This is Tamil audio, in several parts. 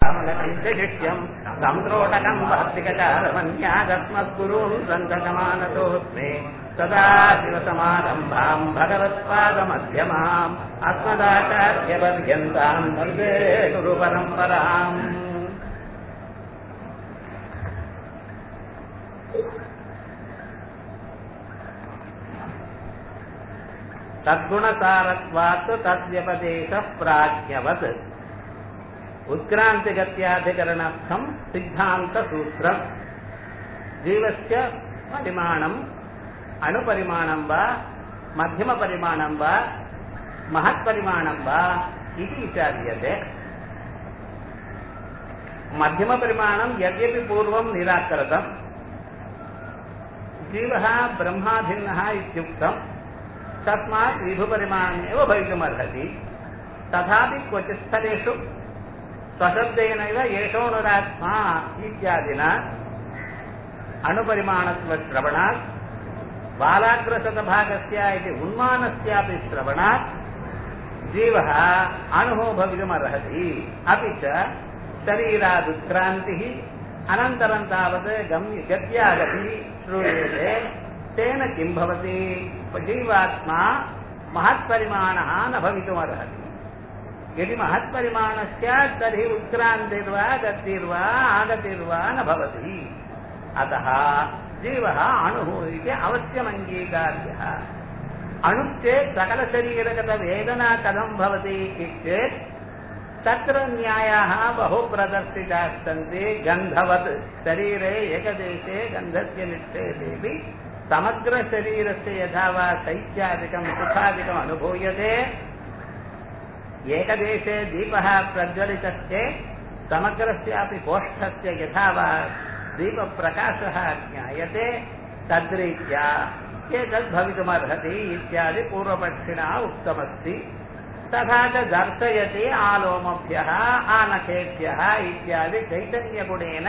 शिष्यम् सम्प्रोटकम् भक्तिकचारमन्यागस्मत्कुरून् सन्ततमानतोऽस्मे सदा शिवसमारम्भाम् भगवत्पादमध्यमाम् अस्मदाचार्यपर्यन्ताम् वन्दे गुरुपरम्पराम् तद्गुणसारत्वात् तद्व्यपदेशः प्राज्ञवत् उत्क्रान्तिगत्याधिकरणार्थम् सिद्धान्तसूत्रम् जीवस्य परिमाणम् अणुपरिमाणम् वा मध्यमपरिमाणम् वा महत्परिमाणम् वा इति विचार्यते मध्यमपरिमाणम् यद्यपि पूर्वम् निराकृतम् जीवः ब्रह्माभिन्नः इत्युक्तम् तस्मात् विभुपरिमाणमेव भवितुमर्हति तथापि क्वचित् स्थलेषु स्वशब्देनैव एषोऽनुरात्मा इत्यादिना अणुपरिमाणत्वश्रवणात् बालाग्रशतभागस्य इति उन्मानस्यापि श्रवणात् जीवः अणुः भवितुमर्हति अपि च शरीरादुत्क्रान्तिः अनन्तरं तावत् गम्य गत्यागतिः श्रूयते तेन किं भवति जीवात्मा महत्परिमाणः न भवितुमर्हति यदि महत्परिमाणः स्यात् तर्हि उत्क्रान्तिर्वा गतिर्वा आगतिर्वा न भवति अतः जीवः अणुः इति अवश्यमङ्गीकार्यः अणुश्चेत् सकलशरीरगतवेदना कथं भवति इत्येत् तत्र न्यायाः बहु प्रदर्शिताः सन्ति गन्धवत् शरीरे एकदेशे गन्धस्य निक्षेपेपि समग्रशरीरस्य यथा वा शैत्यादिकं सुखादिकम् अनुभूयते एकदेशे दीपः प्रज्वलितश्चेत् समग्रस्यापि कोष्ठस्य यथा वा दीपप्रकाशः ज्ञायते तद्रीत्या एतद् भवितुमर्हति इत्यादि पूर्वपक्षिणा उक्तमस्ति तथा च दर्शयति आलोमभ्यः आनखेभ्यः इत्यादि चैतन्यगुणेन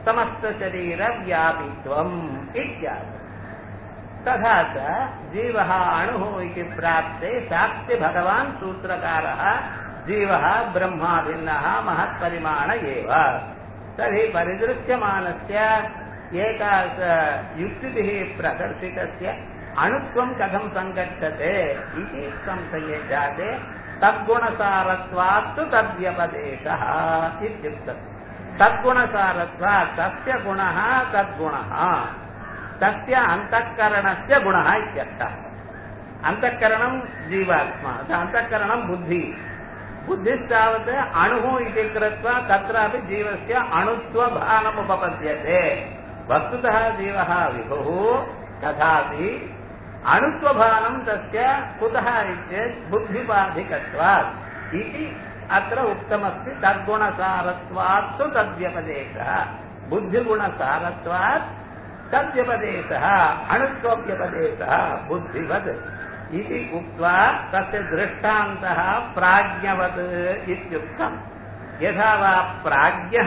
समस्तशरीरव्यापित्वम् इत्यादि तथा च जीवः अणुः इति प्राप्ते शास्ति भगवान् सूत्रकारः जीवः ब्रह्माभिन्नः महत्परिमाण एव तर्हि परिदृश्यमानस्य एका युक्तिभिः प्रदर्शितस्य अणुत्वं कथं सङ्गच्छते इति संशये जाते तद्गुणसारत्वात्तु तद्व्यपदेशः इत्युक्तम् तद्गुणसारत्वात् तस्य गुणः तद्गुणः तस्य अन्तःकरणस्य गुणः इत्यर्थः अन्तःकरणं जीवात्मा अन्तःकरणं बुद्धिः बुद्धिस्तावत् अणुः इति कृत्वा तत्रापि जीवस्य अणुत्वभानमुपपद्यते वस्तुतः जीवः विभुः तथापि अणुत्वभानं तस्य कुतः इत्येत् बुद्धिपाधिकत्वात् इति अत्र उक्तमस्ति तद्गुणसारत्वात्तु तद्व्यपदेशः बुद्धिगुणसारत्वात् तद्व्यपदेशः अणुत्वव्यपदेशः बुद्धिवत् इति उक्त्वा तस्य दृष्टान्तः प्राज्ञवत् इत्युक्तम् यथा वा प्राज्ञः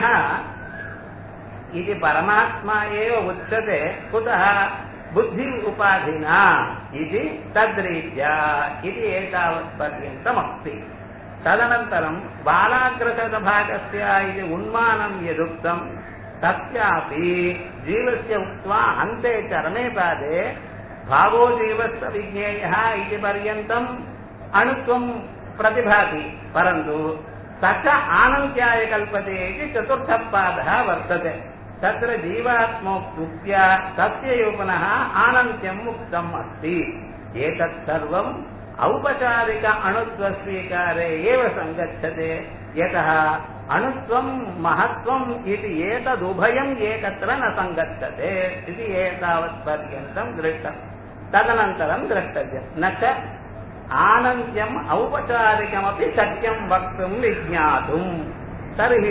इति परमात्मा एव उच्यते कुतः बुद्धि उपाधिना इति तद्रीत्या इति एतावत्पर्यन्तमस्ति तदनन्तरं बालाग्रशतभागस्य इति उन्मानं यदुक्तं तस्यापि जीवस्य उक्त्वा अन्ते चरमे पादे भावो जीवस्य विज्ञेयः इति पर्यन्तम् अणुत्वं प्रतिभाति परन्तु स च आनन्त्याय कल्पते इति चतुर्थः पादः वर्तते तत्र जीवात्मोक्त्या तस्य एव पुनः आनन्त्यम् उक्तम् अस्ति एतत् सर्वम् औपचारिक अणुत्वस्वीकारे एव सङ्गच्छते यतः अणुत्वं महत्त्वम् इति एतदुभयम् एकत्र न सङ्गच्छते इति एतावत्पर्यन्तं दृष्टम् तदनन्तरं द्रष्टव्यम् न च आनन्द्यम् औपचारिकमपि शक्यं वक्तुं विज्ञातुम् तर्हि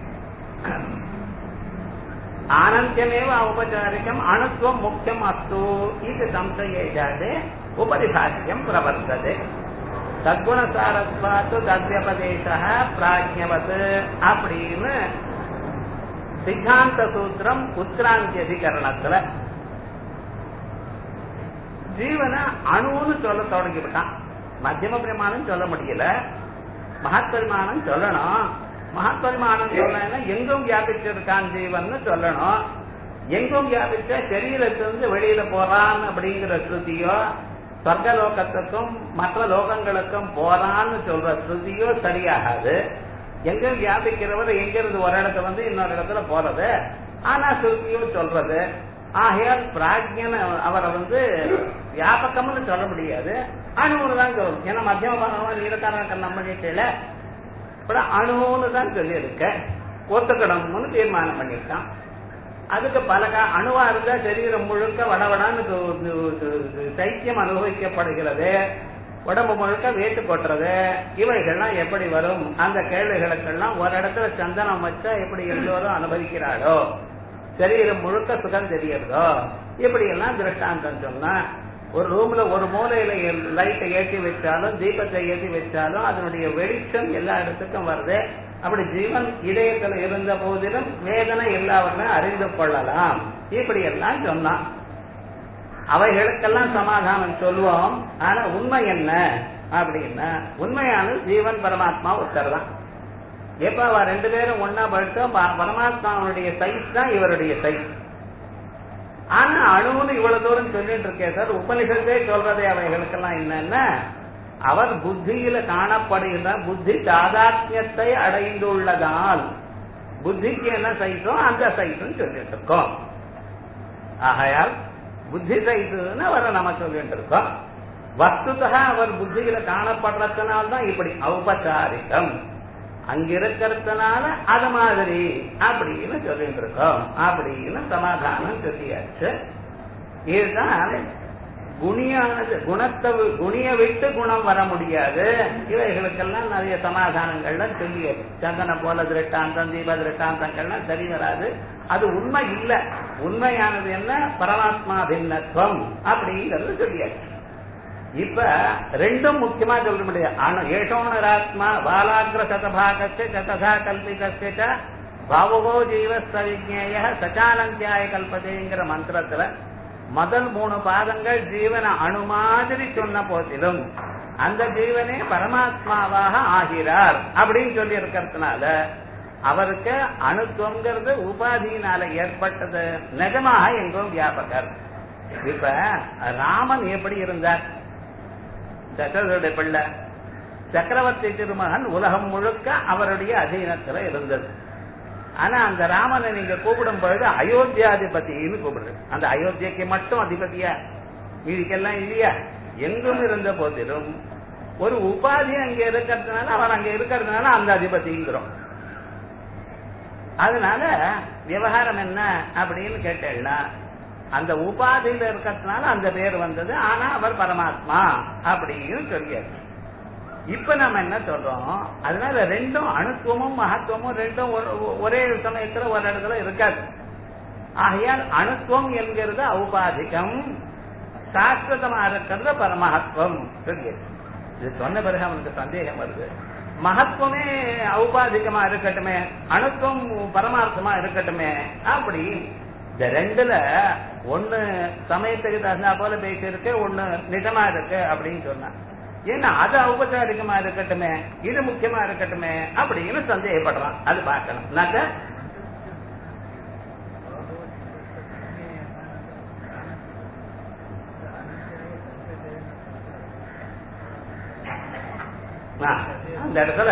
आनन्द्यमेव औपचारिकम् अणुत्वं मुख्यम् अस्तु इति संशये जाते उपरिभाष्यं प्रवर्तते தத்குணசாரத்வாத்து தத்யபதேச பிராஜ்யவத் அப்படின்னு சித்தாந்த சூத்திரம் உத்ராந்தி அதிகரணத்துல ஜீவனை அணுன்னு சொல்ல தொடங்கிவிட்டான் மத்தியம பிரமாணம் சொல்ல முடியல மகத் பரிமாணம் சொல்லணும் மகத்பரிமாணம் சொல்லணும்னா எங்கும் வியாபிச்சிருக்கான் ஜீவன் சொல்லணும் எங்கும் வியாபிச்ச சரீரத்திலிருந்து வெளியில போறான் அப்படிங்கிற ஸ்ருதியோ சொர்க்க லோகத்துக்கும் மற்ற லோகங்களுக்கும் போறான்னு சொல்ற ஸ்ருதியோ சரியாகாது எங்கும் வியாபிக்கிறவர் எங்கிருந்து ஒரு இடத்துல வந்து இன்னொரு இடத்துல போறது ஆனா ஸ்ருதியோ சொல்றது ஆகையால் பிராஜ்யன் அவரை வந்து வியாபகம்னு சொல்ல முடியாது அணுன்னு தான் சொல்லணும் ஏன்னா மத்தியம பாகம் நீலக்காரன் நம்ம கேட்கல அணுன்னு தான் சொல்லி இருக்க ஒத்துக்கணும்னு தீர்மானம் பண்ணிருக்கான் அதுக்கு பல அணுவா இருந்தா சரீரம் முழுக்க வடவடான்னு சைத்தியம் அனுபவிக்கப்படுகிறது உடம்பு முழுக்க வேட்டு கொட்டுறது இவைகள்லாம் எப்படி வரும் அந்த கேள்விகளுக்கெல்லாம் ஒரு இடத்துல சந்தனம் வச்சா எப்படி எல்லோரும் அனுபவிக்கிறாளோ சரீரம் முழுக்க சுகம் தெரியறதோ இப்படி எல்லாம் திருஷ்டாந்தம் சொன்னா ஒரு ரூம்ல ஒரு மூலையில லைட்டை ஏற்றி வச்சாலும் தீபத்தை ஏற்றி வச்சாலும் அதனுடைய வெளிச்சம் எல்லா இடத்துக்கும் வருது அப்படி ஜீவன் இதயத்துல இருந்த போதிலும் வேதனை எல்லாவற்றையும் அறிந்து கொள்ளலாம் இப்படி எல்லாம் சொன்னான் அவைகளுக்கெல்லாம் சமாதானம் சொல்லுவோம் ஆனா உண்மை என்ன அப்படின்னா உண்மையான ஜீவன் பரமாத்மா ஒருத்தர் தான் எப்ப அவ ரெண்டு பேரும் ஒன்னா படுத்தோம் பரமாத்மாவுடைய சைஸ் தான் இவருடைய சைஸ் ஆனா அணுன்னு இவ்வளவு தூரம் சொல்லிட்டு இருக்கேன் சார் உபனிஷத்தே சொல்றதே அவைகளுக்கெல்லாம் என்னன்னா அவர் புத்தியில காணப்படுகின்ற புத்தி தாதாத்மியத்தை அடைந்துள்ளதால் புத்திக்கு என்ன சைஸோ அந்த சைஸும் சொல்லிட்டு இருக்கோம் ஆகையால் புத்தி சைஸுன்னு அவரை நம்ம சொல்லிட்டு இருக்கோம் வஸ்துதா அவர் புத்தியில காணப்படுறதுனால்தான் இப்படி ஔபச்சாரிகம் அங்க இருக்கிறதுனால அது மாதிரி அப்படின்னு சொல்லிட்டு இருக்கோம் அப்படின்னு சமாதானம் சொல்லியாச்சு இதுதான் குணியானது குணத்தை குணிய விட்டு குணம் வர முடியாது இவைகளுக்கெல்லாம் நிறைய சமாதானங்கள்லாம் சொல்லியது சந்தன போல திருட்டாந்தம் தீப திருட்டாந்தங்கள்லாம் சரி வராது அது உண்மை இல்ல உண்மையானது என்ன பரமாத்மா பின்னத்துவம் அப்படிங்கிறது சொல்லியாச்சு இப்ப ரெண்டும் முக்கியமா சொல்ல முடியாது ஏஷோணராத்மா பாலாகிர சதபாகஸ்ய சததா கல்பிதஸ்ய பாவகோ ஜீவஸ்தவிஜேய சச்சானந்தியாய கல்பதேங்கிற மந்திரத்துல முதல் மூணு பாதங்கள் ஜீவன அணு மாதிரி சொன்ன போதிலும் அந்த ஜீவனே பரமாத்மாவாக ஆகிறார் அப்படின்னு சொல்லி இருக்கிறதுனால அவருக்கு அணுத்துவங்கிறது உபாதியினால ஏற்பட்டது நிஜமாக எங்கும் வியாபகர் இப்ப ராமன் எப்படி இருந்தார் தசரருடைய பிள்ளை சக்கரவர்த்தி திருமகன் உலகம் முழுக்க அவருடைய அதீனத்துல இருந்தது ஆனா அந்த ராமனை நீங்க கூப்பிடும் பொழுது அயோத்தியாதிபதினு கூப்பிடுறது அந்த அயோத்தியக்கு மட்டும் அதிபதியா மீதிக்கெல்லாம் இல்லையா எங்கும் இருந்த போதிலும் ஒரு உபாதி அங்க இருக்கிறதுனால அவர் அங்க இருக்கிறதுனால அந்த அதிபதிங்கிறோம் அதனால விவகாரம் என்ன அப்படின்னு கேட்டேன்னா அந்த உபாதியில இருக்கிறதுனால அந்த பேர் வந்தது ஆனா அவர் பரமாத்மா அப்படின்னு சொல்லியாச்சு இப்ப நம்ம என்ன சொல்றோம் அதனால ரெண்டும் அணுத்துவமும் மகத்துவமும் ரெண்டும் ஒரே சமயத்துல ஒரு இடத்துல இருக்காது ஆகையால் அணுத்துவம் என்கிறது ஔபாதிகம் சாஸ்வதமா இருக்கிறது பரமஹத்துவம் சொல்லியாச்சு இது சொன்ன பிறகு அவனுக்கு சந்தேகம் வருது மகத்துவமே ஔபாதிகமா இருக்கட்டுமே அணுத்துவம் பரமார்த்தமா இருக்கட்டுமே அப்படி இந்த ரெண்டுல ஒண்ணு சமயத்துக்கு தகுந்தா போல பேசியிருக்கு ஒண்ணு நிஜமா இருக்கு அப்படின்னு சொன்னா ஏன்னா அது ஔபச்சாரிகமா இருக்கட்டுமே இது முக்கியமா இருக்கட்டுமே அப்படின்னு சந்தேகப்படுறான் அது பார்க்கணும் நாக்க அந்த இடத்துல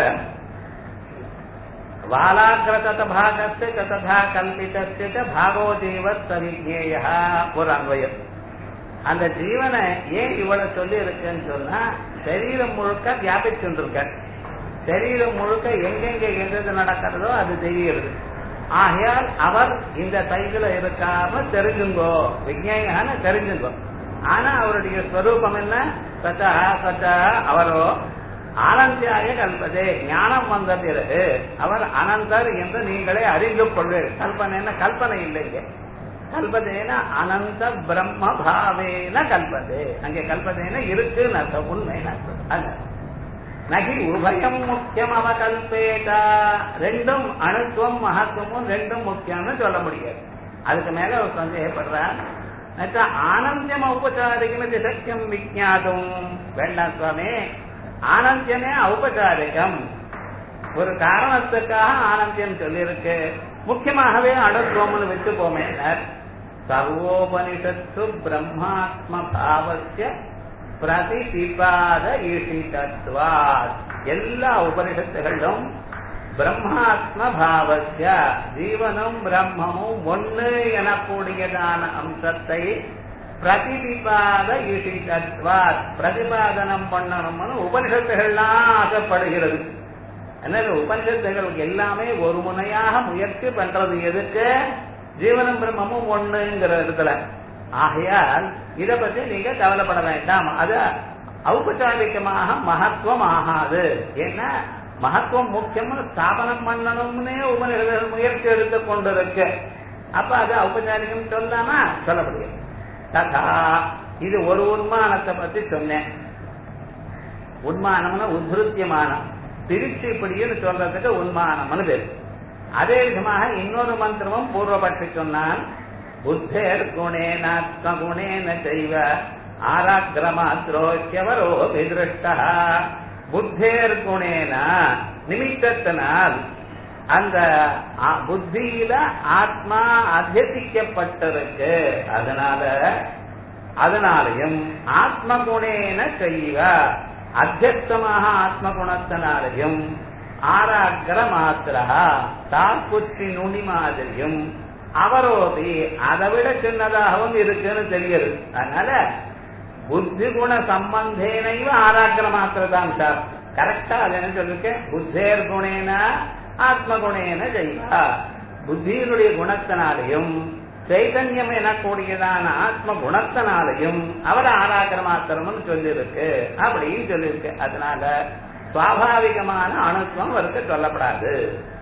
வாலாகிரத பாகஸ்ய ததா கல்பிதஸ்ய பாகோ ஜீவ சவிஜேய ஒரு அன்வயம் அந்த ஜீவனை ஏன் இவ்வளவு சொல்லி இருக்குன்னு சொன்னா சரீரம் முழுக்க வியாபிச்சுருக்க சரீரம் முழுக்க எங்கெங்க எந்தது நடக்கிறதோ அது தெரியுது ஆகையால் அவர் இந்த சைதுல இருக்காம தெரிஞ்சுங்கோ விஜயான தெரிஞ்சுங்கோ ஆனா அவருடைய ஸ்வரூபம் என்ன சச்சா சச்சா அவரோ ஆனந்தியாக கல்பதே ஞானம் வந்த பிறகு அவர் அனந்தர் என்று நீங்களே அறிந்து கொள்வீர் கல்பனை கல்பனை இல்லைங்க கல்பதேன அனந்த பிரம்ம பாவேன கல்பதே அங்கே கல்பதேன இருக்குன்னு அர்த்தம் உண்மைன்னு அர்த்தம் நகி உபயம் முக்கியம் அவ கல்பேதா ரெண்டும் அணுத்துவம் மகத்துவமும் ரெண்டும் முக்கியம்னு சொல்ல முடியாது அதுக்கு மேல அவர் சந்தேகப்படுறார் ஆனந்தியம் ஔபச்சாரிகம் சத்தியம் விஜாதும் வேண்டாம் சுவாமி ஆனந்தியமே ஔபச்சாரிகம் ஒரு காரணத்துக்காக ஆனந்தியம் சொல்லியிருக்கு முக்கியமாகவே அணுத்துவம்னு வச்சுப்போமே சர்வோபனிஷத்து பிரம்மாத்ம பாவசிய பிரதிபிபாத ஈஷிதத்வாத் எல்லா உபனிஷத்துகளும் பிரம்மாத்ம பாவசிய ஜீவனும் பிரம்மமும் ஒண்ணு எனக்கூடியதான அம்சத்தை பிரதிபிபாத ஈஷிதத்வாத் பிரதிபாதனம் பண்ணணும்னு உபனிஷத்துகள்லாம் ஆசைப்படுகிறது அதனால உபனிஷத்துகளுக்கு எல்லாமே ஒரு முனையாக முயற்சி பண்றது எதுக்கு ஜீவனும் பிரம்மமும் ஒண்ணுங்கிற இடத்துல ஆகையால் இத பத்தி நீங்க கவலைப்பட வேண்டாம் அது ஔபச்சாரிகமாக மகத்துவம் ஆகாது ஏன்னா மகத்துவம் முக்கியம்னு ஸ்தாபனம் பண்ணணும்னே உபநிடர்கள் முயற்சி எடுத்து கொண்டிருக்கு அப்ப அது ஔபச்சாரிகம் சொல்லாமா சொல்ல முடியும் ததா இது ஒரு உண்மானத்தை பத்தி சொன்னேன் உண்மானம்னா உத்ருத்தியமானம் திருச்சி இப்படின்னு சொல்றதுக்கு உண்மானம்னு பேரு அதே விதமாக இன்னொரு மந்திரமும் பூர்வபட்சி சொன்னான் புத்தேர் குணேனாத்ம குணேன செய்வ ஆராக்கிரமாத்ரோக்கியவரோ விதிருஷ்டா புத்தேர் குணேன நிமித்தத்தினால் அந்த புத்தியில ஆத்மா அத்தியசிக்கப்பட்டிருக்கு அதனால அதனாலையும் ஆத்ம குணேன செய்வ அத்தியஸ்தமாக ஆத்ம குணத்தினாலையும் ஆராக்கிர மாத்திரா தாக்குச்சி நுனி மாதிரியும் அவரோதி அதை விட சின்னதாகவும் இருக்குன்னு தெரியுது அதனால புத்தி குண சம்பந்தேனைவ ஆராக்கிர மாத்திரதான் சார் கரெக்டா அது என்ன சொல்லிருக்கேன் புத்தேர் குணேன ஆத்ம குணேன ஜெய்வா புத்தியினுடைய குணத்தினாலையும் சைதன்யம் எனக்கூடியதான ஆத்ம குணத்தினாலையும் அவர் ஆராக்கிர மாத்திரம்னு சொல்லியிருக்கு அப்படின்னு சொல்லியிருக்கு அதனால சுவாபாவிகமான அணுத்துவம் அவருக்கு சொல்லப்படாது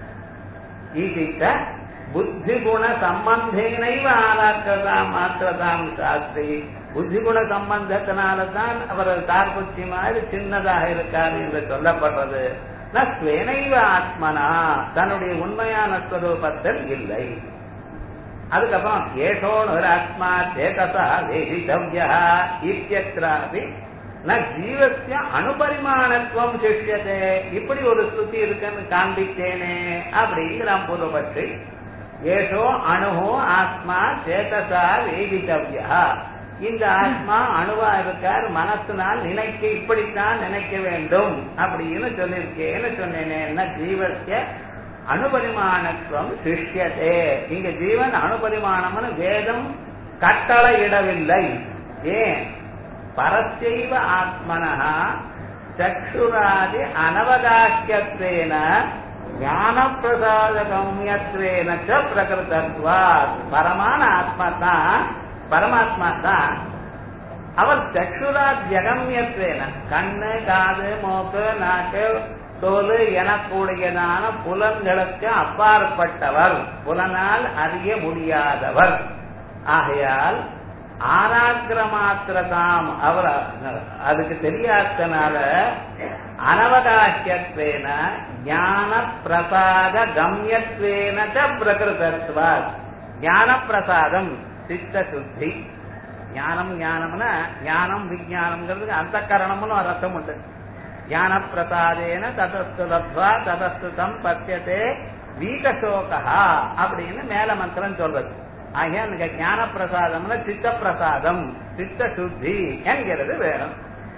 ஈசித்த புத்தி குண சம்பந்தேனைவ ஆராக்கிறதாம் மாத்திரதாம் சாஸ்திரி புத்தி குண சம்பந்தத்தினால்தான் அவர் தார்புச்சி மாதிரி சின்னதாக இருக்காரு என்று சொல்லப்படுறது நஸ்வேனைவ ஆத்மனா தன்னுடைய உண்மையான ஸ்வரூபத்தில் இல்லை அதுக்கப்புறம் ஏஷோனு ஆத்மா சேதசா வேதித்தவ்யா இத்தியத்ராபி ந ஜீவசிய அணுபரிமாணத்துவம் சிஷ்யதே இப்படி ஒரு ஸ்ருதி இருக்குன்னு காண்பித்தேனே அப்படிங்கிற பூர்வபட்சி ஏஷோ அணுகோ ஆத்மா சேதசா வேதித்தவ்யா இந்த ஆத்மா அணுவா இருக்கார் மனசினால் நினைக்க இப்படித்தான் நினைக்க வேண்டும் அப்படின்னு சொல்லியிருக்கேன்னு சொன்னேனே என்ன ஜீவசிய அணுபரிமாணத்துவம் சிஷ்யதே இங்க ஜீவன் அணுபரிமாணம்னு வேதம் கட்டளையிடவில்லை ஏன் பரச்சைவ ஆத்மனா சக்ஷுராதி அனவகாக்கியத்வேன ஞான பிரசாத கம்யத்வேன பிரகிருதத்வா பரமான ஆத்மா தான் பரமாத்மா தான் அவர் சக்ஷுரா ஜெகமியத்வேன கண்ணு காது மூக்கு நாக்கு தோல் எனக்கூடியதான புலன்களுக்கு அப்பாற்பட்டவர் புலனால் அறிய முடியாதவர் ஆகையால் ஆராக்கிர மாத்திரதாம் அவர் அதுக்கு தெரியாதனால அனவகாசியத்வேன ஞான பிரசாத கம்யத்வேன பிரகிருதத்வா ஞான பிரசாதம் சித்த சுத்தி ஞானம் ஞானம்னா ஞானம் விஜயானம்ங்கிறதுக்கு அந்த கரணம்னு ஒரு அர்த்தம் உண்டு ஞான பிரசாதேன ததஸ்து லப்வா ததஸ்து தம் பத்தியதே வீகசோகா அப்படின்னு மேல மந்திரம் சொல்றது ஆகிய எனக்கு ஞான பிரசாதம்னா சித்த பிரசாதம் சித்த சுத்தி என்கிறது வேணும்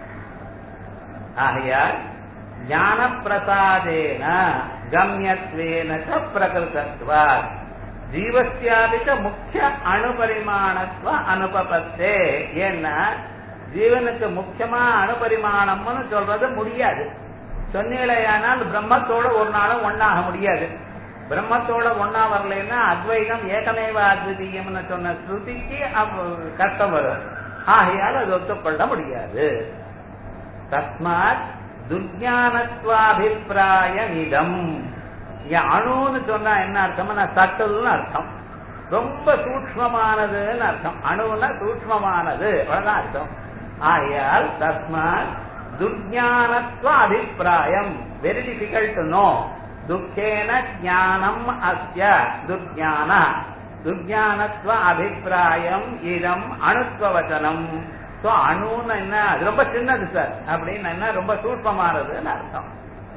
ஆகையால் ஞான பிரசாதேன கம்யத்வேன பிரகிருதத்வா ஜீவசியாபிக்க முக்கிய அணுபரிமாணத்துவ அனுபவத்தே ஏன்னா ஜீவனுக்கு முக்கியமா அணுபரிமாணம்னு சொல்றது முடியாது சொன்னீழையானால் பிரம்மத்தோட ஒரு நாளும் ஒன்னாக முடியாது பிரம்மத்தோட ஒன்னா வரலைன்னா அத்வைதம் ஏகமேவ அத்விதீயம்னு சொன்ன ஸ்ருதிக்கு கஷ்டம் வரும் ஆகையால் அது ஒத்துக்கொள்ள முடியாது தஸ்மாத் துர்ஞானத்வாபிப்பிராய நிதம் அணுன்னு சொன்னா என்ன அர்த்தம்னா சட்டல்னு அர்த்தம் ரொம்ப சூக்மமானதுன்னு அர்த்தம் அணுன்னா சூக்மமானது அவ்வளவுதான் அர்த்தம் ஆகையால் தஸ்மாத் துர்ஞானத்வ அபிப்பிராயம் வெரி டிஃபிகல்ட் டு நோ துக்கேன ஞானம் அஸ்ய துர்ஞான துர்ஞானத்வ அபிப்பிராயம் இதம் அணுத்வவச்சனம் சோ அணுன்னு என்ன அது ரொம்ப சின்னது சார் அப்படின்னு என்ன ரொம்ப சூட்பமானதுன்னு அர்த்தம்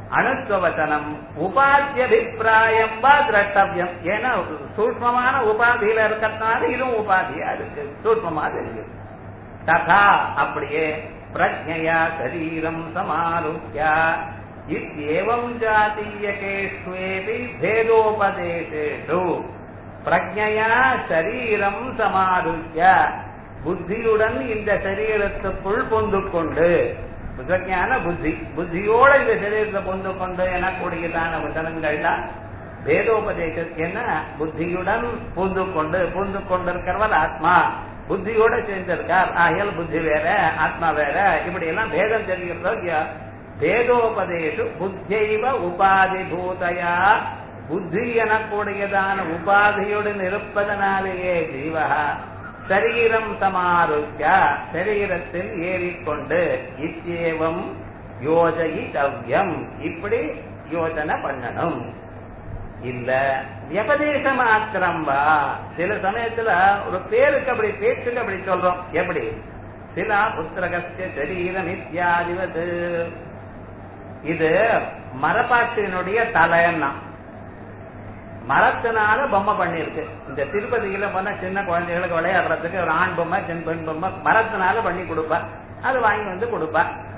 அணுத்துவச்சனம் உபாத்தியபிப்பிராயம் வா திரட்டவியம் ஏன்னா சூட்சமான உபாதியில இருக்கிறதுனால இதுவும் உபாதியா இருக்கு சூட்சமா தெரியுது ததா அப்படியே பிரஜையா சரீரம் சமாருக்கியா இத்யேவம் ஜாதீயகேஷ்வேபி பேதோபதேசேஷு பிரஜையா சரீரம் சமாருக்கிய புத்தியுடன் இந்த சரீரத்துக்குள் பொந்து கொண்டு புத்தஞான புத்தி புத்தியோட இந்த சரீரத்தை பொந்து கொண்டு எனக்கூடியதான வசனங்கள்லாம் வேதோபதேசம் என்ன புத்தியுடன் பூந்து கொண்டு பூந்து கொண்டிருக்கிறவர் ஆத்மா புத்தியோட சேர்ந்திருக்கார் ஆயல் புத்தி வேற ஆத்மா வேற இப்படி எல்லாம் வேதம் தெரிகிறதோ வேதோபதேசு புத்தியைவ உபாதி பூதையா புத்தி எனக்கூடியதான உபாதியுடன் இருப்பதனாலேயே ஜீவா சரீரம் சமாருக்கிய சரீரத்தில் ஏறிக்கொண்டு இத்தேவம் யோஜயிதவ்யம் இப்படி யோஜனை பண்ணணும் இல்ல வியபதேச மாத்திரம் வா சில சமயத்துல ஒரு பேருக்கு அப்படி பேச்சுக்கு அப்படி சொல்றோம் எப்படி சில புத்திரகஸ்ய சரீரம் இத்தியாதிவது இது மரப்பாட்டினுடைய தலைன்னா மரத்தினால பொம்மை பண்ணிருக்கு இந்த திருப்பதியில போனா சின்ன குழந்தைகளுக்கு விளையாடுறதுக்கு ஒரு ஆண் பொம்மை சின்ன பெண் பொம்மை மரத்தினால பண்ணி கொடுப்பா அது வாங்கி வந்து கொடுப்பா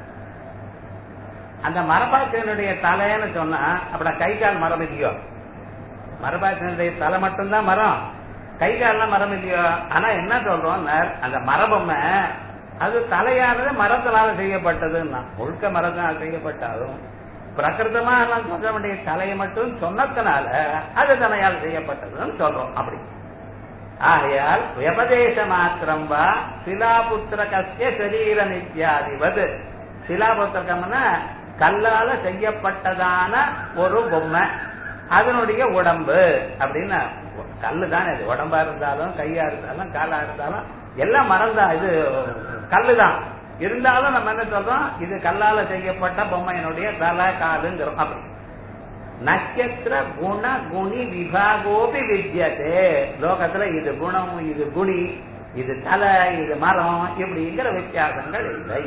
அந்த மரப்பாச்சினுடைய தலைன்னு சொன்னா அப்பட கை கால் மரம் இல்லையோ மரப்பாச்சினுடைய தலை மட்டும்தான் மரம் கை கால்லாம் மரம் இல்லையோ ஆனா என்ன சொல்றோம் அந்த மரபொம்மை அது தலையானது மரத்தினால செய்யப்பட்டதுன்னா முழுக்க மரத்தினால் செய்யப்பட்டாலும் பிரகிருதமா நான் சொல்ல வேண்டிய தலையை மட்டும் சொன்னதுனால அது தலையால் செய்யப்பட்டதுன்னு சொல்றோம் அப்படி ஆகையால் வியபதேச மாத்திரம் வா சிலாபுத்திரகசிய சரீர நித்யாதிவது சிலாபுத்திரகம்னா கல்லால செய்யப்பட்டதான ஒரு பொம்மை அதனுடைய உடம்பு அப்படின்னு கல்லு தானே இது உடம்பா இருந்தாலும் கையா இருந்தாலும் காலா இருந்தாலும் எல்லாம் மறந்தா இது கல்லுதான் இருந்தாலும் நம்ம என்ன சொல்றோம் இது கல்லால செய்யப்பட்ட பொம்மையினுடைய தலை காலுங்கிறோம் அப்படி நட்சத்திர குண குணி விபாகோபி வித்தியதே லோகத்துல இது குணம் இது குணி இது தலை இது மரம் இப்படிங்கிற வித்தியாசங்கள் இல்லை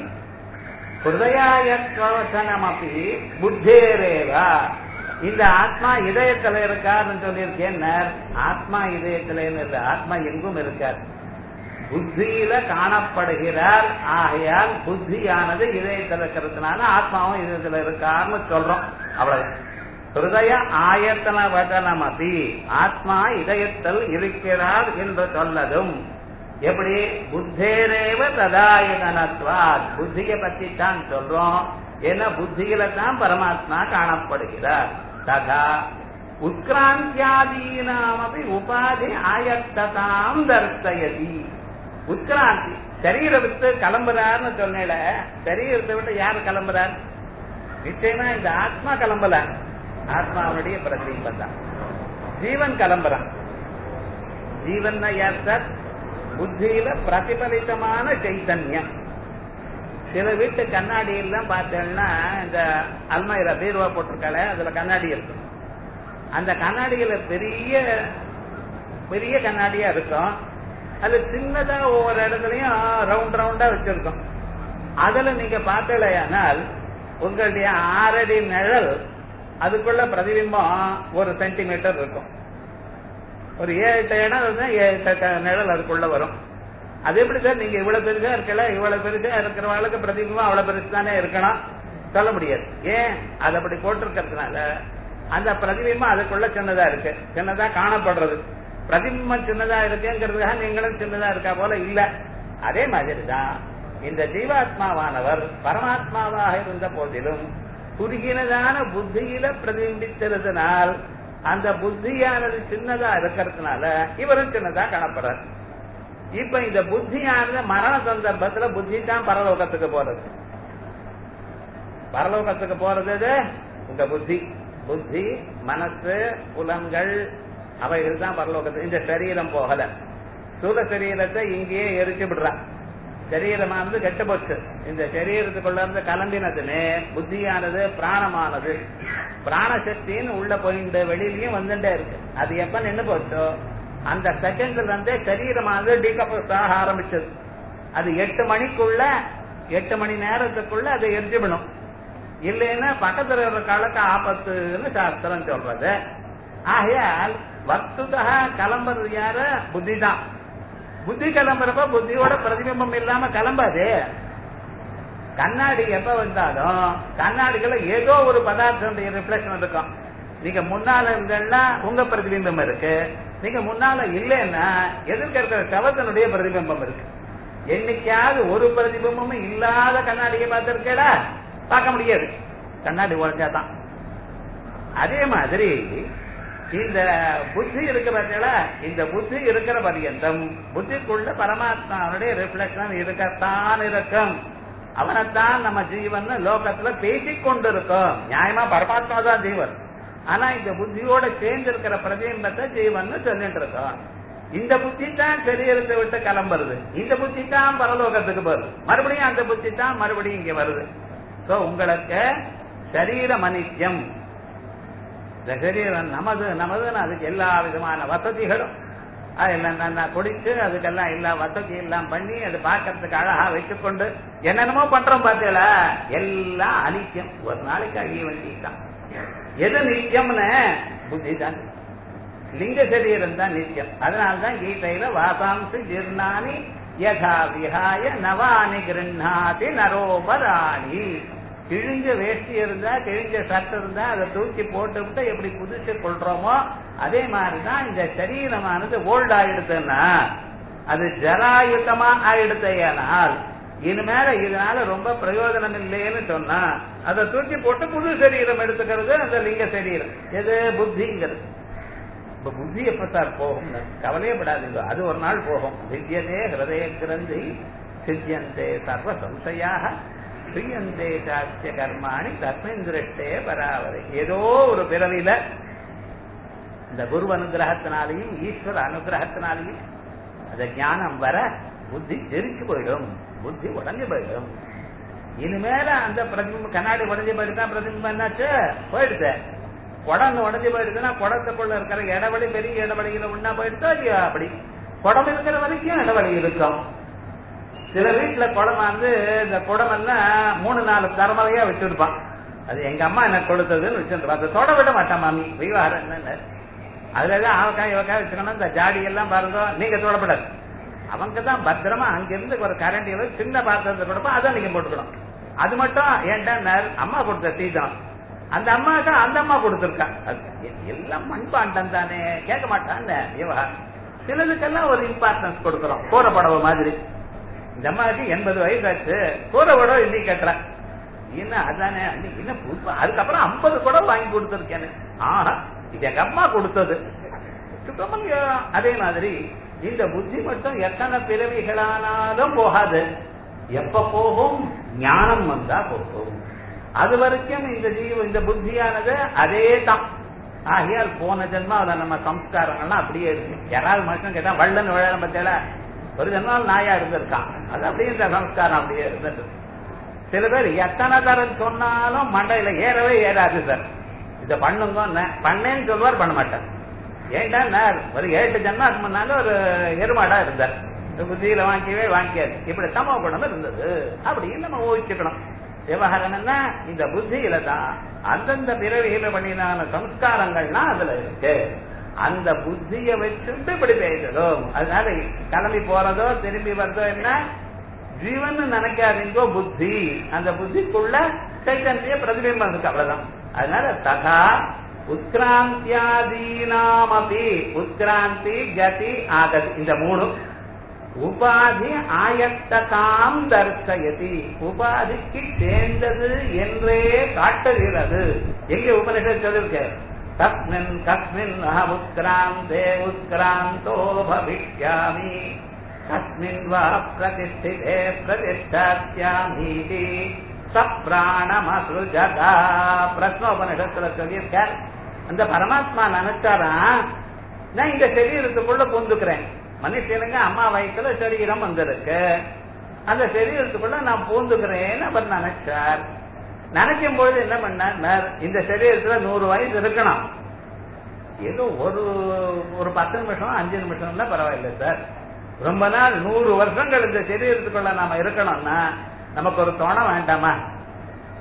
ஹிருதயாயக்கோசனம் அப்படி புத்தேரேவா இந்த ஆத்மா இதயத்துல இருக்காருன்னு சொல்லியிருக்கேன் ஆத்மா இதயத்துல இல்லை ஆத்மா எங்கும் இருக்கார் புத்தியில காணப்படுகிறார் ஆகையால் புத்தியானது இதயத்தில் இருக்கிறதுனால ஆத்மாவும் இதயத்துல இருக்காருன்னு சொல்றோம் அவ்வளவு ஹிருதய ஆயத்தன வதனம் அபி ஆத்மா இதயத்தில் இருக்கிறார் என்று சொல்லதும் எப்படி புத்தேரேவ ததாயதனத்வாத் புத்தியை பத்தி தான் சொல்றோம் ஏன்னா புத்தியில தான் பரமாத்மா காணப்படுகிறார் ததா உத்கிராந்தியாதீனாமபி உபாதி ஆயத்ததாம் தர்சயதி உத்கிராந்தி சரீர விட்டு கிளம்புறாருன்னு சொன்னேல சரீரத்தை விட்டு யார் கிளம்புறார் நிச்சயமா இந்த ஆத்மா கிளம்பல ஆத்மாவுடைய பிரதிபிம்பம் தான் ஜீவன் கிளம்புறான் ஜீவன் யார் சார் புத்தியில பிரதிபலித்தமான சைத்தன்யம் சில வீட்டு கண்ணாடி எல்லாம் பார்த்தேன்னா இந்த அல்மாயிர பீர்வா போட்டிருக்கால அதுல கண்ணாடி இருக்கும் அந்த கண்ணாடியில பெரிய பெரிய கண்ணாடியா இருக்கும் அது சின்னதா ஒவ்வொரு இடத்துலயும் ரவுண்ட் ரவுண்டா வச்சிருக்கோம் அதுல நீங்க பார்த்தலையானால் உங்களுடைய ஆறடி நிழல் அதுக்குள்ள பிரதிபிம்பம் ஒரு சென்டிமீட்டர் இருக்கும் ஒரு ஏழு எட்டு இடம் இருந்தா ஏழு எட்டு நிழல் அதுக்குள்ள வரும் அது எப்படி சார் நீங்க இவ்வளவு பெருசா இருக்கல இவ்வளவு பெருசா இருக்கிறவங்களுக்கு பிரதிபிம்பம் அவ்வளவு பெருசு தானே இருக்கணும் சொல்ல முடியாது ஏன் அது அப்படி போட்டிருக்கிறதுனால அந்த பிரதிபிம்பம் அதுக்குள்ள சின்னதா இருக்கு சின்னதா காணப்படுறது பிரதிபிம்பம் சின்னதா இருக்குங்கிறதுக்காக நீங்களும் சின்னதா இருக்கா போல இல்ல அதே மாதிரிதான் இந்த ஜீவாத்மாவானவர் பரமாத்மாவாக இருந்த போதிலும் குறுகினதான புத்தியில பிரதிபிம்பித்திருந்தனால் அந்த புத்தியானது சின்னதா இருக்கிறதுனால இவரும் சின்னதா காணப்படுறார் இப்ப இந்த புத்தியானது மரண சந்தர்ப்பத்துல புத்தி தான் பரலோகத்துக்கு போறது பரலோகத்துக்கு போறது உங்க புத்தி புத்தி மனசு புலன்கள் அவைகள் தான் பரலோகத்துக்கு இந்த சரீரம் போகல சூழ சரீரத்தை இங்கேயே எரிச்சு விடுறான் சரீரமானது கெட்டு போச்சு இந்த சரீரத்துக்குள்ள இருந்து கிளம்பினதுன்னு புத்தியானது பிராணமானது பிராணசக்தின்னு உள்ள போயிட்டு வெளியிலயும் வந்துட்டே இருக்கு அது எப்ப நின்று போச்சோ அந்த செகண்ட்ல இருந்தே சரீரமானது டீகம்போஸ் ஆக ஆரம்பிச்சது அது எட்டு மணிக்குள்ள எட்டு மணி நேரத்துக்குள்ள அதை எரிஞ்சுவிடும் இல்லைன்னா பக்கத்துல இருக்கிற காலுக்கு ஆபத்துன்னு சாஸ்திரம் சொல்றது ஆகையால் வஸ்துதா கிளம்புறது யாரு புத்தி தான் புத்தி கிளம்புறப்ப புத்தியோட பிரதிபிம்பம் இல்லாம கிளம்பாது கண்ணாடி எப்ப வந்தாலும் கண்ணாடிக்குள்ள ஏதோ ஒரு பதார்த்தம் ரிஃப்ளெக்ஷன் இருக்கும் நீங்க முன்னால இருந்தேன்னா உங்க பிரதிபிம்பம் இருக்கு நீங்க முன்னால இல்லைன்னா எதிர்க்க இருக்கிற சவத்தினுடைய பிரதிபிம்பம் இருக்கு என்னைக்காவது ஒரு பிரதிபிம்பமும் இல்லாத கண்ணாடியை பார்த்திருக்கேடா பார்க்க முடியாது கண்ணாடி உழைச்சாதான் அதே மாதிரி இந்த புத்தி இருக்கிற பார்த்தீங்களா இந்த புத்தி இருக்கிற பரியந்தம் புத்திக்குள்ள பரமாத்மாவுடைய ரிஃப்ளெக்ஷன் இருக்கத்தான் இருக்கும் அவனைத்தான் நம்ம ஜீவன் லோகத்துல பேசிக் கொண்டிருக்கோம் நியாயமா பரமாத்மா தான் ஜீவன் ஆனா இந்த புத்தியோட சேர்ந்து இருக்கிற பிரதிபிம்பத்தை ஜீவன் சொல்லிட்டு இருக்கோம் இந்த புத்தி தான் சரீரத்தை விட்டு கிளம்புறது இந்த புத்தி தான் பரலோகத்துக்கு வருது மறுபடியும் அந்த புத்தி தான் மறுபடியும் இங்க வருது சோ உங்களுக்கு சரீரம் அனித்யம் இந்த சரீரம் நமது நமதுன்னு அதுக்கு எல்லா விதமான வசதிகளும் அதெல்லாம் நல்லா குடிச்சு அதுக்கெல்லாம் எல்லா வசதி எல்லாம் பண்ணி அது பார்க்கறதுக்கு அழகா வச்சுக்கொண்டு என்னென்னமோ பண்றோம் பார்த்தீங்களா எல்லாம் அனித்தியம் ஒரு நாளைக்கு அழிய வேண்டியதுதான் எது நித்தியம்னு புத்தி தான் லிங்க சரீரம் தான் நித்தியம் அதனால்தான் கீதையில வாசாம்சு ஜீர்ணானி யதா விஹாய நவானி கிருண்ணாதி நரோபராணி கிழிஞ்ச வேஷ்டி இருந்தா கிழிஞ்ச சட்டை இருந்தா அதை தூக்கி போட்டு விட்டு எப்படி புதுசு கொள்றோமோ அதே மாதிரிதான் இந்த சரீரமானது ஓல்ட் ஆயிடுதுன்னா அது ஜராயுத்தமா ஆயிடுத்தையானால் இனிமேல இதனால ரொம்ப பிரயோஜனம் இல்லைன்னு சொன்னா அதை தூக்கி போட்டு புது சரீரம் எடுத்துக்கிறது அந்த லிங்க சரீரம் எது புத்திங்கிறது இப்ப புத்தி எப்ப சார் போகும் கவலையப்படாதீங்க அது ஒரு நாள் போகும் வித்தியதே ஹிருதய கிரந்தி சித்தியந்தே சர்வ சம்சயாக பிரியந்தே சாட்சிய கர்மாணி தஸ்மின் திருஷ்டே பராவரை ஏதோ ஒரு பிறவில இந்த குரு அனுகிரகத்தினாலையும் ஈஸ்வர அனுகிரகத்தினாலையும் அந்த ஞானம் வர புத்தி தெரிச்சு போயிடும் புத்தி உடஞ்சு போயிடும் இனிமேல அந்த பிரதிபிம்பம் கண்ணாடி உடஞ்சு போயிடுதா பிரதிபிம்பம் என்னாச்சு போயிடுது குடம் உடஞ்சு போயிடுதுன்னா குடத்துக்குள்ள இருக்கிற இடவழி பெரிய இடவழியில ஒன்னா போயிடுதோ இல்லையா அப்படி குடம் இருக்கிற வரைக்கும் இடவழி இருக்கும் சில வீட்டுல குடம் வந்து இந்த குடம் எல்லாம் மூணு நாலு தரமலையா வச்சிருப்பான் அது எங்க அம்மா எனக்கு கொடுத்ததுன்னு வச்சிருப்பான் அதை தொட விட மாட்டான் மாமி விவகாரம் என்னன்னு அதுலதான் ஆவக்காய் இவக்காய் வச்சுக்கணும் இந்த ஜாடி எல்லாம் பாருங்க நீங்க தொடப்படாது அவங்க தான் பத்திரமா அங்கிருந்து ஒரு கரண்டியில சின்ன பாத்திரத்தை கொடுப்போம் அதை நீங்க போட்டுக்கணும் அது மட்டும் ஏன்டா அம்மா கொடுத்த சீதம் அந்த அம்மாவுக்கு அந்த அம்மா கொடுத்துருக்கா எல்லாம் மண்பாண்டம் தானே கேட்க மாட்டான் விவகாரம் சிலதுக்கெல்லாம் ஒரு இம்பார்ட்டன்ஸ் கொடுக்கறோம் கூற புடவை மாதிரி இந்த அம்மாவுக்கு எண்பது வயசு ஆச்சு கூற புடவை இன்னைக்கு கட்டுறேன் என்ன அதானே என்ன புதுப்பா அதுக்கப்புறம் ஐம்பது குடம் வாங்கி கொடுத்துருக்கேன்னு ஆஹா இது எங்க அம்மா கொடுத்தது அதே மாதிரி இந்த புத்தி மட்டும் எத்தனை பிறவிகளானாலும் போகாது எப்ப போகும் ஞானம் வந்தா போகும் அது வரைக்கும் இந்த ஜீவ இந்த புத்தியானது அதே தான் ஆகையால் போன ஜென்மாவில நம்ம சம்ஸ்காரங்கள்லாம் அப்படியே இருக்கு யாராவது மனுஷன் கேட்டா வள்ளன் விழாரம் பத்தியில ஒரு ஜென்மாவில் நாயா இருந்திருக்கான் அது அப்படியே இந்த சம்ஸ்காரம் அப்படியே இருந்துட்டு சில பேர் எத்தனை தரம் சொன்னாலும் மண்டையில ஏறவே ஏறாது சார் இத பண்ணுங்க பண்ணேன்னு சொல்லுவார் பண்ண மாட்டார் ஏன்டா ஒரு ஏழு ஜென்மாக்கு முன்னால ஒரு எருமாடா இருந்தார் புத்தியில வாங்கிக்கவே வாங்கிக்காது இப்படி சம குணம் இருந்தது அப்படின்னு நம்ம ஊகிச்சுக்கணும் விவகாரம் என்ன இந்த புத்தியில தான் அந்தந்த பிறவியில பண்ணினான சம்ஸ்காரங்கள்லாம் அதுல இருக்கு அந்த புத்திய வச்சுட்டு இப்படி பேசணும் அதனால கிளம்பி போறதோ திரும்பி வர்றதோ என்ன ஜீவன் நினைக்காதீங்கோ புத்தி அந்த புத்திக்குள்ள சைத்தன்ய பிரதிபிம்பம் இருக்கு அவ்வளவுதான் அதனால ததா உத்கிராந்தியாதீனாமபி உத்கிராந்தி கதி ஆகதி இந்த மூணு உபாதி ஆயத்ததாம் தர்சயதி உபாதிக்கு சேர்ந்தது என்றே காட்டுகிறது எங்க உபனிஷத் சொல்லிருக்க தஸ்மின் கஸ்மின் அஹம் உத்கிராந்தே உத்கிராந்தோ பவிஷ்யாமி கஸ்மின் வா பிரதிஷ்டிதே பிரதிஷ்டாத்யாமீதி சப்ராணமசுஜதா பிரஸ்னோபனிஷத்துல சொல்லியிருக்கார் அந்த பரமாத்மா நினைச்சாரா நான் இந்த சரீரத்துக்குள்ள பூந்துக்கிறேன் மனுஷனுங்க அம்மா வயசுல சரீரம் வந்திருக்கு அந்த சரீரத்துக்குள்ள நான் பூந்துக்கிறேன்னு அவர் நினைச்சார் நினைக்கும் பொழுது என்ன பண்ணார் இந்த சரீரத்துல நூறு வயசு இருக்கணும் ஏதோ ஒரு ஒரு பத்து நிமிஷம் அஞ்சு நிமிஷம்னா பரவாயில்ல சார் ரொம்ப நாள் நூறு வருஷங்கள் இந்த சரீரத்துக்குள்ள நாம இருக்கணும்னா நமக்கு ஒரு துணை வேண்டாமா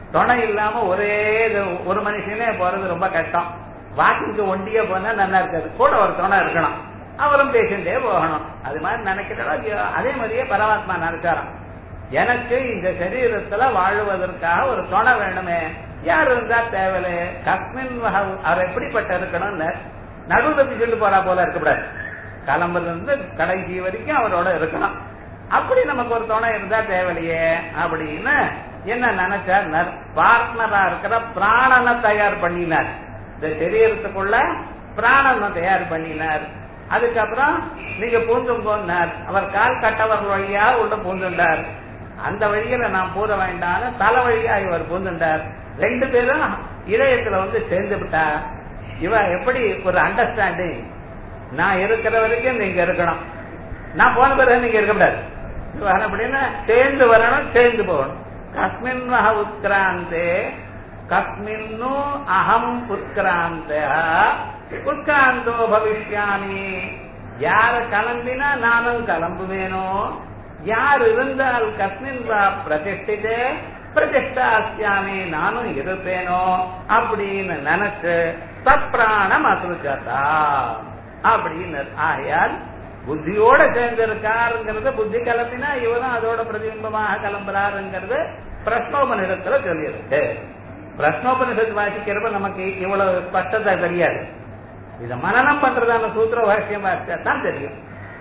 துணை இல்லாம ஒரே இது ஒரு மனுஷனே போறது ரொம்ப கஷ்டம் வாக்கிங்க்கு ஒண்டியே போனா நல்லா இருக்காது கூட ஒரு துணை இருக்கணும் அவரும் பேசிட்டே போகணும் அது மாதிரி நினைக்கிறதா அதே மாதிரியே பரமாத்மா நினைச்சாராம் எனக்கு இந்த சரீரத்துல வாழுவதற்காக ஒரு துணை வேணுமே யார் இருந்தா தேவையில்லை கஸ்மின் வகை- அவர் எப்படிப்பட்ட இருக்கணும்னு நடுவில் தப்பி சொல்லி போறா போல இருக்கக்கூடாது கிளம்புல இருந்து கடைசி வரைக்கும் அவரோட இருக்கணும் அப்படி நமக்கு ஒரு துணை இருந்தா தேவையில்லையே அப்படின்னு என்ன நினைச்சார் பார்ட்னரா இருக்கிற பிராணனை தயார் பண்ணினார் இந்த சரீரத்துக்குள்ள பிராணனை தயார் பண்ணினார் அதுக்கப்புறம் நீங்க பூந்தும் போனார் அவர் கால் கட்டவர் வழியா உள்ள பூந்துண்டார் அந்த வழியில நான் பூத வேண்டாம்னு தலை வழியா இவர் பூந்துண்டார் ரெண்டு பேரும் இதயத்துல வந்து சேர்ந்து விட்டா இவ எப்படி ஒரு அண்டர்ஸ்டாண்டிங் நான் இருக்கிற வரைக்கும் நீங்க இருக்கணும் நான் போன பிறகு நீங்க இருக்கக்கூடாது இவன் அப்படின்னா சேர்ந்து வரணும் சேர்ந்து போகணும் கஸ்மின் மக உத்கிராந்தே கஸ்மின்னு அகம் உத்கிராந்த உத்கிராந்தோ பவிஷ்யாமி யார் கிளம்பினா நானும் கிளம்புவேனோ யார் இருந்தால் கஸ்மின் வா பிரதிஷ்டிதே பிரதிஷ்டா அஸ்யாமி நானும் இருப்பேனோ அப்படின்னு நினைச்சு சப்ராணம் அசுஜதா அப்படின்னு ஆகையால் புத்தியோட சேர்ந்து இருக்காருங்கிறது புத்தி கிளம்பினா இவரும் அதோட பிரதிபிம்பமாக கிளம்புறாருங்கிறது பிரஷ்னோபனிடத்துல சொல்லியிருக்கு பிரஷ்னோபனிஷத்து வாசிக்கிறப்ப நமக்கு இவ்வளவு ஸ்பஷ்டத்தை தெரியாது இத மனநம் பண்றதான சூத்திர வாக்கியம் வாசிச்சா தான் தெரியும்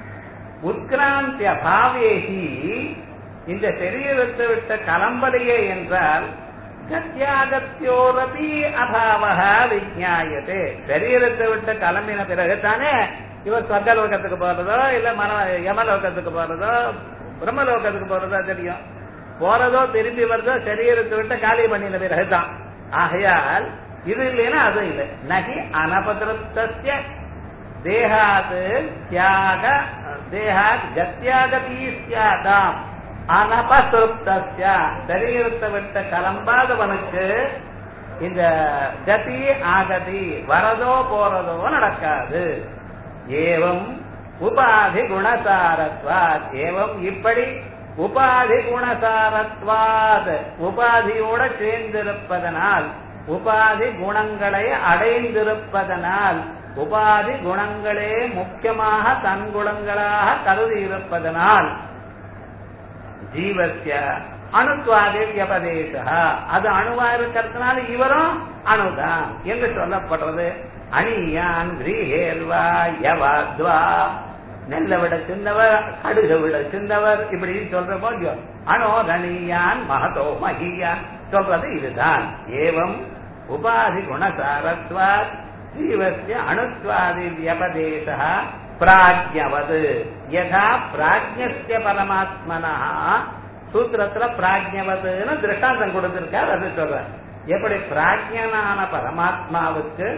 உத்கிராந்திய பாவேகி இந்த சரீரத்தை விட்ட கலம்பலையே என்றால் கத்தியாகத்தியோரபி அபாவக விஜாயதே சரீரத்தை விட்டு கிளம்பின பிறகு தானே இவர் சொர்க்கலோகத்துக்கு போறதோ இல்ல மன யமலோகத்துக்கு போறதோ பிரம்மலோகத்துக்கு போறதோ தெரியும் போறதோ திரும்பி வருதோ சரீரத்தை விட்டு காலி பண்ணின பிறகுதான் ஆகையால் இது இல்லைன்னா அது இல்லை நகி அனபதிருப்திய தேகாத் தியாக தேகாத் கத்தியாகதி சியாதாம் அனபசுப்திய சரீரத்தை விட்டு கிளம்பாதவனுக்கு இந்த கதி ஆகதி வரதோ போறதோ நடக்காது ஏவம் உபாதி குணசாரத்வாத் ஏவம் இப்படி உபாதி குணசாரத்வாத் உபாதியோட சேர்ந்திருப்பதனால் உபாதி குணங்களை அடைந்திருப்பதனால் உபாதி குணங்களே முக்கியமாக தன் குணங்களாக கருதி இருப்பதனால் ஜீவசிய அணுத்வாதி வியபதேச அது அணுவா இருக்கிறதுனால இவரும் அணுதான் என்று சொல்லப்படுறது அணியான் கிரீஹேல்வா யவாத்வா நெல்ல விட சின்னவர் கடுக விட சின்னவர் இப்படி சொல்றப்போ இல்லையோ அனோதனியான் மகதோ மகியா சொல்றது இதுதான் ஏவம் உபாதி குணசாரத்வாத் ஜீவசிய அணுத்வாதி வியபதேச பிராஜ்யவது யதா பிராஜ்யஸ்ய பரமாத்மனா சூத்திரத்துல பிராஜ்யவதுன்னு திருஷ்டாந்தம் கொடுத்திருக்கார் அது சொல்ற எப்படி பிராஜ்யனான பரமாத்மாவுக்கு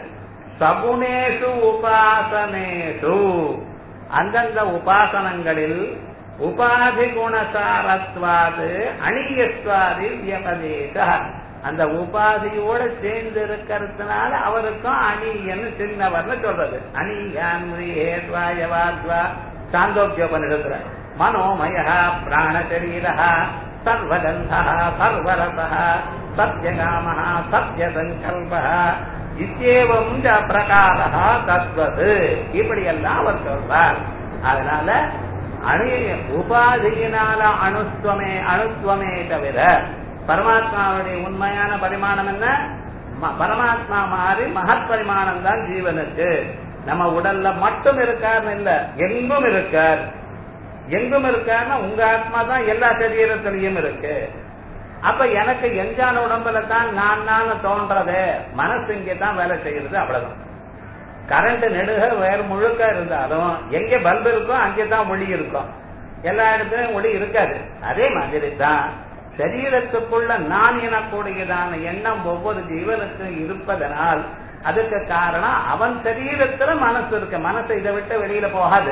சகுணேஷு உபாசனேஷு அந்தந்த உபாசனங்களில் உபாதி குணசாரத்வாது அணியஸ்வாதி வியபதேச அந்த உபாதியோட சேர்ந்து இருக்கிறதுனால அவருக்கும் அணியன்னு சின்னவர்னு சொல்றது அணியான் ஏத்வாயவாத்வா சாந்தோக்கியோபனிடத்துல மனோமய பிராணசரீர சர்வகந்த சர்வரச சத்யகாம சத்யசங்கல்ப இத்தேவம் பிரகார தத்வது இப்படி எல்லாம் அவர் சொல்றார் அதனால அணு உபாதியினால அணுத்துவமே அணுத்துவமே தவிர பரமாத்மாவுடைய உண்மையான பரிமாணம் என்ன ம- பரமாத்மா மாதிரி மகத் பரிமாணம் தான் ஜீவனுக்கு நம்ம உடல்ல மட்டும் இருக்காருன்னு இல்ல எங்கும் இருக்கார் எங்கும் இருக்காருன்னா உங்க ஆத்மா தான் எல்லா சரீரத்திலையும் இருக்கு அப்ப எனக்கு எஞ்சான உடம்புல தான் நான் நான் தோன்றது மனசு இங்கே தான் வேலை செய்யறது அவ்வளவுதான் கரண்ட் நெடுக வேற முழுக்க இருந்தாலும் எங்க பல்பு இருக்கோ அங்கே தான் ஒளி இருக்கும் எல்லா இடத்துலயும் ஒளி இருக்காது அதே மாதிரி தான் சரீரத்துக்குள்ள நான் எனக்கூடியதான எண்ணம் ஒவ்வொரு ஜீவனுக்கும் இருப்பதனால் அதுக்கு காரணம் அவன் சரீரத்துல மனசு இருக்கு மனசு இதை விட்டு வெளியில போகாது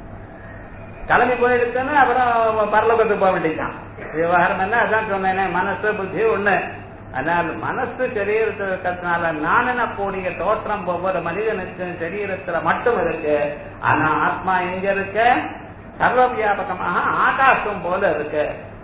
கிளம்பி போயிடுச்சுன்னு அப்புறம் பரலோகத்துக்கு போக வேண்டியதுதான் விவகாரம் என்ன அதான் சொன்னேனே மனசு புத்தி ஒண்ணு ஆனால் மனசு சரீரத்தில் இருக்கிறதுனால நான் எனக்கூடிய தோற்றம் ஒவ்வொரு மனிதனுக்கு சரீரத்துல மட்டும் இருக்கு ஆனா ஆத்மா எங்க இருக்கு சர்வ வியாபகமாக ஆகாசம் போல இருக்கு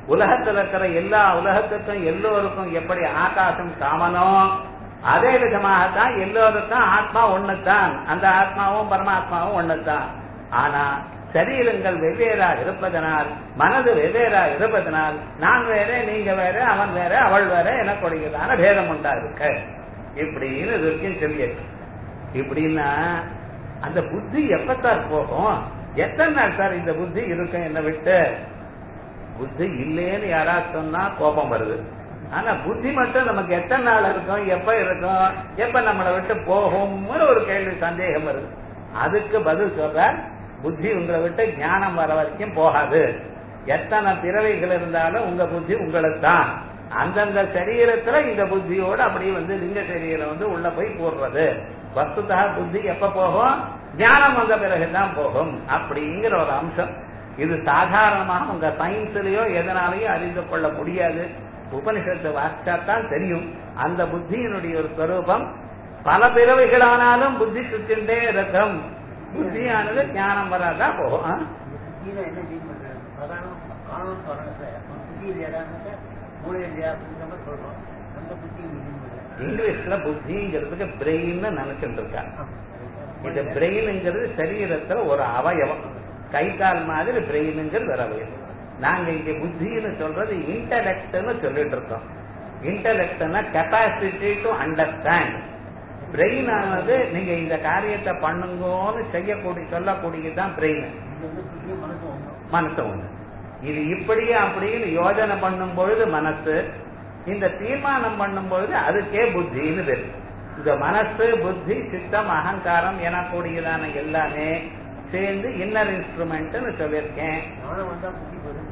உலகத்துல இருக்கிற எல்லா உலகத்துக்கும் எல்லோருக்கும் எப்படி ஆகாசம் காமனோ அதே விதமாகத்தான் எல்லோருக்கும் ஆத்மா ஒண்ணுதான் அந்த ஆத்மாவும் பரமாத்மாவும் ஒண்ணுதான் ஆனா சரீரங்கள் வெவ்வேறா இருப்பதனால் மனது வெவ்வேறா இருப்பதனால் நான் வேற நீங்க வேற அவன் வேற அவள் வேற எனக்குடையதான பேதம் உண்டா இருக்கு இப்படின்னு இது வரைக்கும் சொல்லியாச்சு இப்படின்னா அந்த புத்தி எப்பத்தான் போகும் எத்தனை நாள் சார் இந்த புத்தி இருக்கும் என்ன விட்டு புத்தி இல்லைன்னு யாராவது சொன்னா கோபம் வருது ஆனா புத்தி மட்டும் நமக்கு எத்தனை நாள் இருக்கும் எப்ப இருக்கும் எப்ப நம்மளை விட்டு போகும்னு ஒரு கேள்வி சந்தேகம் வருது அதுக்கு பதில் சொல்ற புத்தி உங்களை விட்டு ஞானம் வர வரைக்கும் போகாது எத்தனை பிறவைகள் இருந்தாலும் உங்க புத்தி உங்களுக்கு தான் அந்தந்த சரீரத்துல இந்த புத்தியோட அப்படியே வந்து லிங்க சரீரம் வந்து உள்ள போய் போடுறது வஸ்துதா புத்தி எப்ப போகும் ஞானம் வந்த பிறகுதான் போகும் அப்படிங்கிற ஒரு அம்சம் இது சாதாரணமாக உங்க சயின்ஸ்லயோ எதனாலயோ அறிந்து கொள்ள முடியாது உபனிஷத்து வாசிச்சாத்தான் தெரியும் அந்த புத்தியினுடைய ஒரு ஸ்வரூபம் பல பிறவைகளானாலும் புத்தி சுத்தின்றே இருக்கும் புத்தியானது ஞானம் வராதா போகும் ஆ? புத்தியில என்ன டீல் பண்றாங்க பிரதானம் ஆணவம் சொல்றாங்க சார் அப்ப புத்தி இல்லையாடாங்க மூளை இல்லையா அப்படிங்கிற மாதிரி சொல்றோம் அந்த புத்தி டீல் பண்றாங்க இங்கிலீஷ்ல புத்திங்கிறதுக்கு பிரெயின் நினைச்சிட்டு இருக்கா இந்த பிரெயினுங்கிறது சரீரத்துல ஒரு அவயவம் கை கால் மாதிரி பிரெயினுங்கிறது ஒரு அவயவம் நாங்க இங்க புத்தின்னு சொல்றது இன்டலெக்ட்னு சொல்லிட்டு இருக்கோம் இன்டலெக்ட்னா கெப்பாசிட்டி டு அண்டர்ஸ்டாண்ட் பிரெயின் ஆனது நீங்க இந்த காரியத்தை பண்ணுங்கன்னு செய்யக்கூடிய சொல்லக்கூடியதுதான் பிரெயின் இது வந்து புத்தியும் மனசும் ஒண்ணும் மனசு ஒண்ணு இது இப்படியே அப்படின்னு யோஜனை பண்ணும் பொழுது மனசு இந்த தீர்மானம் பண்ணும் பொழுது அதுக்கே புத்தின்னு பேரு இந்த மனசு புத்தி சித்தம் அகங்காரம் எனக்கூடியதான எல்லாமே சேர்ந்து இன்னர் இன்ஸ்ட்ருமெண்ட்னு சொல்லியிருக்கேன் ஞானம் வந்தா புத்தி போதும்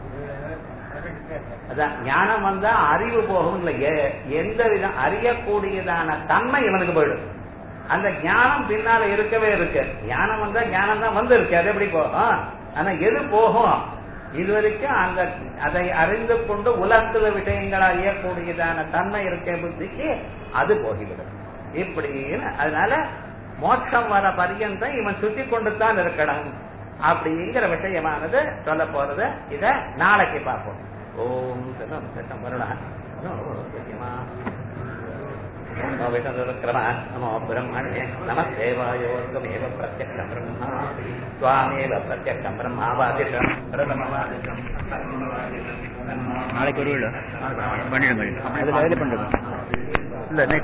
அதான் ஞானம் வந்தா அறிவு போகும் இல்ல எ- எந்த விதம் அறியக்கூடியதான தன்மை இவனுக்கு போயிடும் அந்த ஞானம் பின்னால இருக்கவே இருக்கு ஞானம் வந்தா ஞானம் தான் வந்து இருக்கு அது எப்படி போகும் ஆனா எது போகும் இது வரைக்கும் அந்த அதை அறிந்து கொண்டு உலர்த்துத விஷயங்களை அறியக்கூடியதான தன்மை இருக்க புத்திக்கு அது போகிவிடும் இப்படின்னு அதனால மோட்சம் வர பரியந்தம் இவன் சுத்தி கொண்டு தான் இருக்கணும் அப்படிங்கிற விஷயமானது சொல்ல போறது இத நாளைக்கு பார்ப்போம் ஓம் சதம் சட்டம் வருணா नमो विष्णुरुक्रमः नमो ब्रह्मणे नमः देवायोर्गमेव प्रत्यक्षं ब्रह्मा त्वामेव प्रत्यक्षं ब्रह्मावादिशं प्रथमवादिशं நாளைக்கு வருவீங்களா பண்ணிடுங்க அதில் அதில் பண்ணுங்க இல்லை